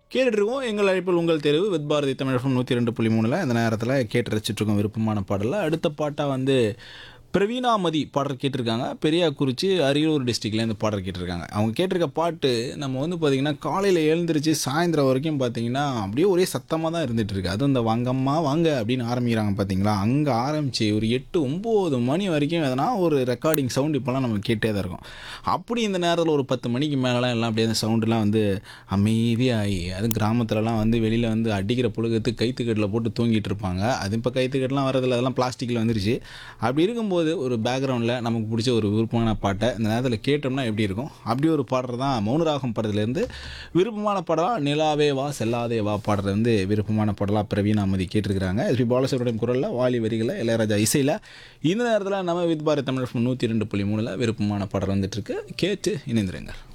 கேட்டுட்ருக்கோம் எங்கள் அழைப்பில் உங்கள் தேர்வு வித் பாரதி தமிழகம் நூற்றி ரெண்டு புள்ளி மூணில் இந்த நேரத்தில் கேட்டு ரசிச்சிட்ருக்கோம் விருப்பமான பாடலில் அடுத்த பாட்டாக வந்து பிரவீனாமதி பாடல் கேட்டிருக்காங்க பெரியாக்குறிச்சி அரியலூர் டிஸ்ட்ரிக்ட்ல இந்த பாடல் கேட்டிருக்காங்க அவங்க கேட்டிருக்க பாட்டு நம்ம வந்து பார்த்திங்கன்னா காலையில் எழுந்திரிச்சு சாயந்தரம் வரைக்கும் பார்த்தீங்கன்னா அப்படியே ஒரே சத்தமாக தான் இருந்துகிட்டு இருக்கு அதுவும் இந்த வாங்கம்மா வாங்க அப்படின்னு ஆரம்பிக்கிறாங்க பார்த்தீங்களா அங்கே ஆரம்பித்து ஒரு எட்டு ஒம்பது மணி வரைக்கும் எதனா ஒரு ரெக்கார்டிங் சவுண்ட் இப்போலாம் நம்ம கேட்டே தான் இருக்கும் அப்படி இந்த நேரத்தில் ஒரு பத்து மணிக்கு மேலாம் எல்லாம் அப்படியே அந்த சவுண்டுலாம் வந்து அமைதியாகி அதுவும் கிராமத்துலலாம் வந்து வெளியில் வந்து அடிக்கிற புழுகத்து கைத்துக்கட்டில் போட்டு தூங்கிட்டு இருப்பாங்க அது இப்போ கைத்துக்கட்டுலாம் வரதில்ல அதெல்லாம் பிளாஸ்டிக்கில் வந்துருச்சு அப்படி இருக்கும்போது ஒரு பேக்ரவுண்டில் நமக்கு பிடிச்ச ஒரு விருப்பமான பாட்டை இந்த நேரத்தில் கேட்டோம்னா எப்படி இருக்கும் அப்படி ஒரு பாடுறது தான் மௌனராகம் படத்துலேருந்து விருப்பமான பாடலாக நிலாவே வா செல்லாதே வா பாடுறது வந்து விருப்பமான பாடலாக பிரவீன் அமதி கேட்டிருக்கிறாங்க எஸ்பி பாலசுப்ரமணியம் குரலில் வாலி வரிகளில் இளையராஜா இசையில் இந்த நேரத்தில் நம்ம வித் பாரத் தமிழ் நூற்றி ரெண்டு புள்ளி மூணில் விருப்பமான பாடல் வந்துட்டுருக்கு கேட்டு இணைந்திருங்கள்